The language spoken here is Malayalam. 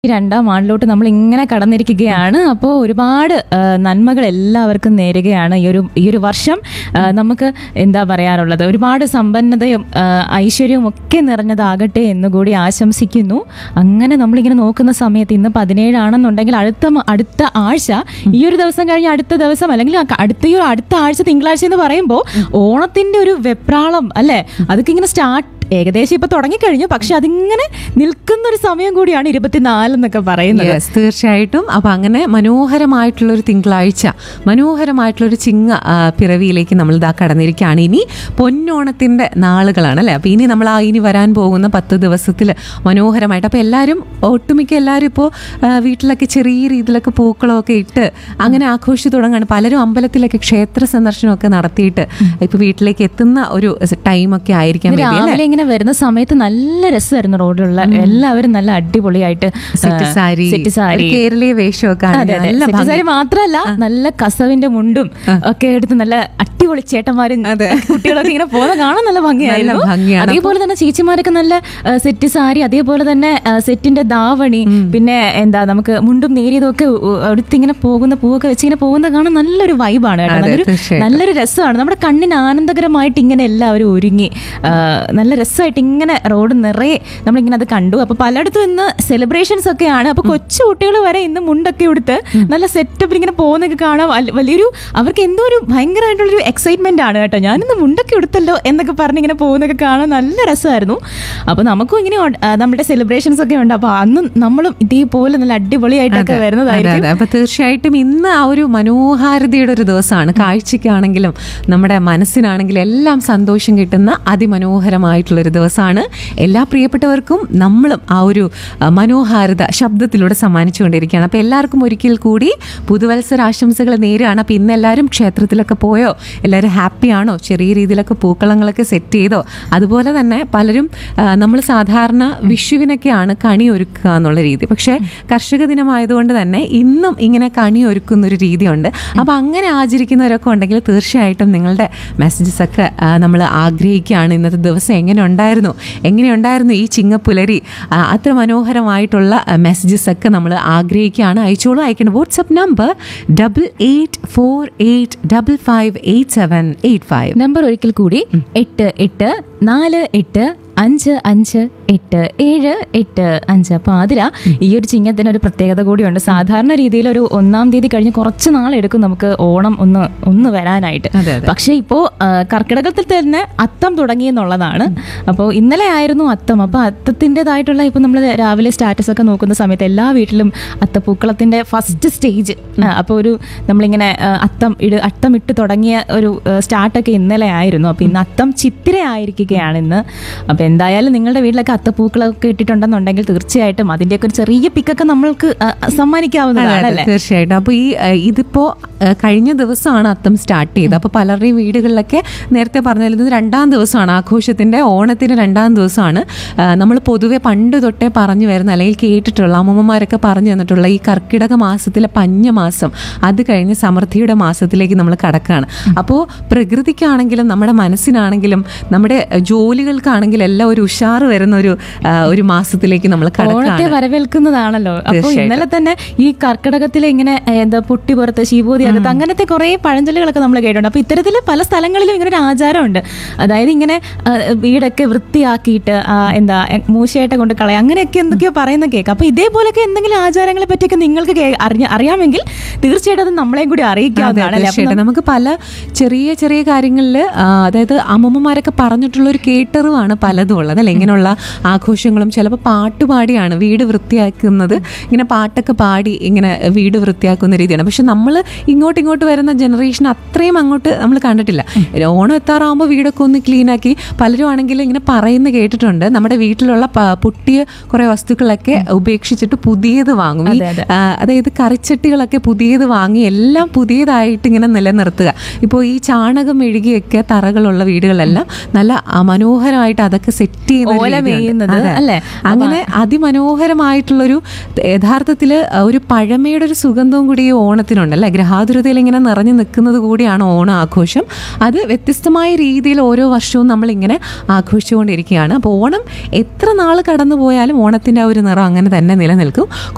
ഈ രണ്ടാം ആണ്ടിലോട്ട് നമ്മൾ ഇങ്ങനെ കടന്നിരിക്കുകയാണ് അപ്പോൾ ഒരുപാട് ആ, നന്മകൾ എല്ലാവർക്കും നേരുകയാണ് ഈ ഒരു ഈ ഒരു വർഷം ആ, നമുക്ക് എന്താ പറയാറുള്ളത് ഒരുപാട് സമ്പന്നതയും ആ, ഐശ്വര്യവും ഒക്കെ നിറഞ്ഞതാകട്ടെ എന്നുകൂടി ആശംസിക്കുന്നു അങ്ങനെ നമ്മളിങ്ങനെ നോക്കുന്ന സമയത്ത് ഇന്ന് പതിനേഴാണെന്നുണ്ടെങ്കിൽ അടുത്ത മ- അടുത്ത ആഴ്ച ഈ ഒരു ദിവസം കഴിഞ്ഞ് അടുത്ത ദിവസം അല്ലെങ്കിൽ ആ ക- അടുത്ത ഈ ഒരു അടുത്ത ആഴ്ച തിങ്കളാഴ്ച എന്ന് പറയുമ്പോൾ ഓണത്തിന്റെ ഒരു വെപ്രാളം അല്ലെ അതൊക്കെ ഇങ്ങനെ സ്റ്റാർട്ട് ഏകദേശം ഇപ്പൊ തുടങ്ങിക്കഴിഞ്ഞു പക്ഷെ അതിങ്ങനെ നിൽക്കുന്ന ഒരു സമയം കൂടിയാണ് ഇരുപത്തിനാല് എന്നൊക്കെ പറയുന്നത് Yes, തീർച്ചയായിട്ടും അപ്പൊ അങ്ങനെ മനോഹരമായിട്ടുള്ള ഒരു തിങ്കളാഴ്ച മനോഹരമായിട്ടുള്ള ഒരു ചിങ്ങ ആ, പിറവിയിലേക്ക് നമ്മൾ ഇതാ കടന്നിരിക്കുകയാണ് ഇനി പൊന്നോണത്തിന്റെ നാളുകളാണ് അല്ലെ അപ്പൊ ഇനി നമ്മൾ ആ ഇനി വരാൻ പോകുന്ന പത്ത് ദിവസത്തിൽ മനോഹരമായിട്ട് അപ്പൊ എല്ലാവരും ഒട്ടുമിക്ക എല്ലാവരും ഇപ്പോൾ വീട്ടിലൊക്കെ ചെറിയ രീതിയിലൊക്കെ പൂക്കളമൊക്കെ ഇട്ട് അങ്ങനെ ആഘോഷിച്ച് തുടങ്ങാണ് പലരും അമ്പലത്തിലൊക്കെ ക്ഷേത്ര സന്ദർശനമൊക്കെ നടത്തിയിട്ട് ഇപ്പൊ വീട്ടിലേക്ക് എത്തുന്ന ഒരു ടൈമൊക്കെ ആയിരിക്കാം maybe, അല്ലേ? രാവിലെ ഇങ്ങനെ വരുന്ന സമയത്ത് നല്ല രസമായിരുന്നു റോഡിലുള്ള എല്ലാവരും നല്ല അടിപൊളിയായിട്ട് സെറ്റ് സാരി സെറ്റ് സാരി ഒരു കേരളീയ വേഷമൊക്കെ അതെ ആണെങ്കിൽ അതെ നല്ല സെറ്റ് ഭംഗി. സാരി മാത്രല്ല നല്ല കസവിന്റെ മുണ്ടും ഒക്കെ എടുത്ത് നല്ല അടിപൊളി ചേട്ടന്മാരും കുട്ടികളൊക്കെ ഇങ്ങനെ പോകുന്ന കാണാൻ നല്ല ഭംഗിയായിരുന്നു നല്ല ഭംഗിയാണ്. അതേപോലെ തന്നെ ചേച്ചിമാരൊക്കെ നല്ല ആ, സെറ്റ് സാരി അതേപോലെ തന്നെ ആ, സെറ്റിന്റെ ദാവണി പിന്നെ എന്താ നമുക്ക് മുണ്ടും നേരിയതും ഒക്കെ അടുത്തിങ്ങനെ പോകുന്ന പൂവൊക്കെ വെച്ച് ഇങ്ങനെ പോകുന്ന കാണാൻ നല്ലൊരു വൈബാണ് കേട്ടോ അതെ, നല്ലൊരു തീർച്ചയായിട്ടും. നല്ലൊരു രസമാണ് നമ്മുടെ കണ്ണിന് ആനന്ദകരമായിട്ട് ഇങ്ങനെ എല്ലാവരും ഒരുങ്ങി ആ, നല്ല രസമായിട്ട് ഇങ്ങനെ റോഡ് നിറയെ നമ്മളിങ്ങനെ അത് കണ്ടു അപ്പൊ പലയിടത്തും ഇന്ന് സെലിബ്രേഷൻസ് ഒക്കെയാണ് അപ്പൊ കൊച്ചു കുട്ടികൾ വരെ ഇന്ന് മുണ്ടൊക്കെ എടുത്ത് നല്ല സെറ്റപ്പിൽ ഇങ്ങനെ പോകുന്നൊക്കെ കാണാം അല്ല- വലിയൊരു അവർക്ക് എന്തോ ഒരു ഭയങ്കരമായിട്ടുള്ളൊരു എക്സൈറ്റ്മെന്റ് ആണ് കേട്ടോ ഞാനിന്ന് മുണ്ടൊക്കെ എടുത്തല്ലോ എന്നൊക്കെ പറഞ്ഞ് ഇങ്ങനെ പോകുന്നൊക്കെ കാണാൻ നല്ല രസമായിരുന്നു അപ്പൊ നമുക്കും ഇങ്ങനെ ഉണ്ട്- ആ, നമ്മുടെ സെലിബ്രേഷൻസ് ഒക്കെ ഉണ്ട് അപ്പൊ അന്ന് നമ്മളും ഇതേപോലെ നല്ല അടിപൊളിയായിട്ടൊക്കെ അതെ, വരുന്നതായിരിക്കും അതെ അപ്പൊ തീർച്ചയായിട്ടും ഇന്ന് ആ ഒരു മനോഹാരിതയുടെ ഒരു ദിവസമാണ് കാഴ്ചയ്ക്കാണെങ്കിലും നമ്മുടെ മനസ്സിനാണെങ്കിലും എല്ലാം സന്തോഷം കിട്ടുന്ന അതിമനോഹരമായിട്ടുള്ള ഒരു ദിവസമാണ് എല്ലാ പ്രിയപ്പെട്ടവർക്കും നമ്മളും ആ ഒരു ആ, മനോഹാരിത ശബ്ദത്തിലൂടെ സമ്മാനിച്ചുകൊണ്ടിരിക്കുകയാണ് അപ്പൊ എല്ലാവർക്കും ഒരിക്കൽ കൂടി പുതുവത്സര ആശംസകൾ നേരെയാണ് അപ്പൊ ഇന്ന് എല്ലാവരും ക്ഷേത്രത്തിലൊക്കെ പോയോ എല്ലാവരും ഹാപ്പിയാണോ ചെറിയ രീതിയിലൊക്കെ പൂക്കളങ്ങളൊക്കെ സെറ്റ് ചെയ്തോ അതുപോലെ തന്നെ പലരും നമ്മൾ സാധാരണ വിഷുവിനൊക്കെയാണ് കണി ഒരുക്കുക എന്നുള്ള രീതി പക്ഷേ കർഷക ദിനമായതുകൊണ്ട് തന്നെ ഇന്നും ഇങ്ങനെ കണി ഒരുക്കുന്ന ഒരു രീതിയുണ്ട് അപ്പോൾ അങ്ങനെ ആചരിക്കുന്നവരൊക്കെ ഉണ്ടെങ്കിൽ തീർച്ചയായിട്ടും നിങ്ങളുടെ മെസ്സേജസ് ഒക്കെ നമ്മൾ ആഗ്രഹിക്കുകയാണ് ഇന്നത്തെ ദിവസം എങ്ങനെ ഉണ്ടായിരുന്നു എങ്ങനെ ഉണ്ടായിരുന്നു ഈ ചിങ്ങപ്പുലരി ആ, അത്ര മനോഹരമായിട്ടുള്ള മെസ്സേജസ് ഒക്കെ നമ്മൾ ആഗ്രഹിക്കുകയാണ് അയച്ചോളൂ അയക്കേണ്ട WhatsApp number double eight four eight double five eight seven eight five number ഒരിക്കൽ കൂടി എട്ട് എട്ട് നാല് എട്ട് അഞ്ച് അഞ്ച് എട്ട് ഏഴ് എട്ട് അഞ്ച് അപ്പൊ ആതിര ഈ ഒരു ചിങ്ങത്തിന് ഒരു പ്രത്യേകത കൂടിയുണ്ട് സാധാരണ രീതിയിൽ ഒരു ഒന്നാം തീയതി കഴിഞ്ഞ് കുറച്ച് നാളെടുക്കും നമുക്ക് ഓണം ഒന്ന് ഒന്ന് വരാനായിട്ട് അതെ, അതെ. പക്ഷേ ഇപ്പോൾ കർക്കിടകത്തിൽ തന്നെ അത്തം തുടങ്ങി എന്നുള്ളതാണ് അപ്പോൾ ഇന്നലെ ആയിരുന്നു അത്തം അപ്പോൾ അത്തത്തിൻ്റെതായിട്ടുള്ള ഇപ്പോൾ നമ്മൾ രാവിലെ സ്റ്റാറ്റസ് ഒക്കെ നോക്കുന്ന സമയത്ത് എല്ലാ വീട്ടിലും അത്തപ്പൂക്കളത്തിന്റെ ഫസ്റ്റ് സ്റ്റേജ് അപ്പോൾ ഒരു നമ്മളിങ്ങനെ ആ, അത്തം ഇട് അത്തം ഇട്ട് തുടങ്ങിയ ഒരു സ്റ്റാർട്ടൊക്കെ ഇന്നലെ ആയിരുന്നു അപ്പോൾ ഇന്ന് അത്തം ചിത്തിര ആയിരിക്കുകയാണ് ഇന്ന് അപ്പോൾ എന്തായാലും നിങ്ങളുടെ വീട്ടിലൊക്കെ അത്തപ്പൂക്കളൊക്കെ ഇട്ടിട്ടുണ്ടെന്നുണ്ടെങ്കിൽ തീർച്ചയായിട്ടും അതിൻ്റെയൊക്കെ ഒരു ചെറിയ പിക്കൊക്കെ നമ്മൾക്ക് ആ, സമ്മാനിക്കാവുന്നതാണ് അല്ലേ തീർച്ചയായിട്ടും അപ്പോൾ ഈ ഏഹ്, ഇതിപ്പോ ഏഹ്, കഴിഞ്ഞ ദിവസമാണ് അത്തം സ്റ്റാർട്ട് ചെയ്തത് അപ്പോൾ പലരുടെയും വീടുകളിലൊക്കെ നേരത്തെ പറഞ്ഞിരുന്നത് രണ്ടാം ദിവസമാണ് ആഘോഷത്തിന്റെ ഓണത്തിന് രണ്ടാം ദിവസമാണ് നമ്മൾ പൊതുവെ പണ്ട് തൊട്ടേ പറഞ്ഞു വരുന്ന അല്ലെങ്കിൽ കേട്ടിട്ടുള്ള അമ്മമ്മമാരൊക്കെ പറഞ്ഞു തന്നിട്ടുള്ള ഈ കർക്കിടക മാസത്തിലെ പഞ്ഞമാസം അത് കഴിഞ്ഞ് സമൃദ്ധിയുടെ മാസത്തിലേക്ക് നമ്മൾ കടക്കുകയാണ് അപ്പോൾ പ്രകൃതിക്കാണെങ്കിലും നമ്മുടെ മനസ്സിനാണെങ്കിലും നമ്മുടെ ഏഹ്, ജോലികൾക്കാണെങ്കിലും എല്ലാം ഒരു ഉഷാറ് വരുന്ന ഒരു ആ, ഒരു മാസത്തിലേക്ക് നമ്മൾ ഓണത്തെ കടക്കുകയാണ് വരവേൽക്കുന്നതാണല്ലോ അപ്പൊ തീർച്ചയായിട്ടും. ഇന്നലെ തന്നെ ഈ കർക്കിടകത്തിലെ ഇങ്ങനെ ഏ, എന്താ പൊട്ടി പുറത്ത് ശീബോധി അകത്ത് അങ്ങനത്തെ കുറെ പഴഞ്ചൊല്ലുകളൊക്കെ നമ്മൾ കേട്ടിട്ടുണ്ട് അപ്പൊ ഇത്തരത്തിൽ പല സ്ഥലങ്ങളിലും ഇങ്ങനെ ഒരു ആചാരമുണ്ട് അതായത് ഇങ്ങനെ ആ, വീടൊക്കെ വൃത്തിയാക്കിയിട്ട് ആ, എന്താ എ, മൂശയായിട്ട് കൊണ്ട് കളയാം അങ്ങനെയൊക്കെ എന്തൊക്കെയോ പറയുന്ന കേൾക്കാം അപ്പൊ ഇതേപോലൊക്കെ എന്തെങ്കിലും ആചാരങ്ങളെ പറ്റിയൊക്കെ നിങ്ങൾക്ക് കേ- അറിഞ്ഞ അറിയാമെങ്കിൽ തീർച്ചയായിട്ടും അത് നമ്മളെയും കൂടി അറിയിക്കാവുന്നതാണ് അല്ലേ? അപ്പൊ തീർച്ചയായിട്ടും നമുക്ക് പല ചെറിയ ചെറിയ കാര്യങ്ങളിൽ അതായത് അമ്മമ്മമാരൊക്കെ പറഞ്ഞിട്ടുള്ള ഒരു കേട്ടറിവാണ് പലതും ഉള്ളത് അല്ലെ ഇങ്ങനെയുള്ള ആഘോഷങ്ങളും ചിലപ്പോൾ പാട്ട് പാടിയാണ് വീട് വൃത്തിയാക്കുന്നത് ഇങ്ങനെ പാട്ടൊക്കെ പാടി ഇങ്ങനെ വീട് വൃത്തിയാക്കുന്ന രീതിയാണ് പക്ഷെ നമ്മൾ ഇങ്ങോട്ട് ഇങ്ങോട്ട് വരുന്ന ജനറേഷൻ അത്രയും അങ്ങോട്ട് നമ്മൾ കണ്ടിട്ടില്ല ഓണം എത്താറാകുമ്പോൾ വീടൊക്കെ ഒന്ന് ക്ലീൻ ആക്കി പലരും ആണെങ്കിൽ ഇങ്ങനെ പറയുന്ന കേട്ടിട്ടുണ്ട് നമ്മുടെ വീട്ടിലുള്ള പ- പൊട്ടിയ കുറെ വസ്തുക്കളൊക്കെ ഉപേക്ഷിച്ചിട്ട് പുതിയത് വാങ്ങും ഈ അതെ, അതെ. ആ, അതായത് കറിച്ചട്ടികളൊക്കെ പുതിയത് വാങ്ങി എല്ലാം പുതിയതായിട്ട് ഇങ്ങനെ നിലനിർത്തുക ഇപ്പോൾ ഈ ചാണകം മെഴുകിയൊക്കെ തറകളുള്ള വീടുകളെല്ലാം നല്ല ആ, മനോഹരമായിട്ട് അതൊക്കെ സെറ്റ് ചെയ്യുന്ന ഓല രീതിയുണ്ട്. മേയുന്നത്, അതെ. അല്ലേ? അങ്ങനെ അതിമനോഹരമായിട്ടുള്ളൊരു യഥാർത്ഥത്തിൽ ഒരു പഴമയുടെ ഒരു സുഗന്ധവും കൂടി ഈ ഓണത്തിനുണ്ട് അല്ലെ ഗ്രഹാതുരതയിൽ ഇങ്ങനെ നിറഞ്ഞു നിൽക്കുന്നത് കൂടിയാണ് ഓണം ആഘോഷം അത് വ്യത്യസ്തമായ രീതിയിൽ ഓരോ വർഷവും നമ്മൾ ഇങ്ങനെ ആഘോഷിച്ചുകൊണ്ടിരിക്കുകയാണ് അപ്പോൾ ഓണം എത്ര നാൾ കടന്നു പോയാലും ഓണത്തിന്റെ ആ ഒരു നിറം അങ്ങനെ തന്നെ നിലനിൽക്കും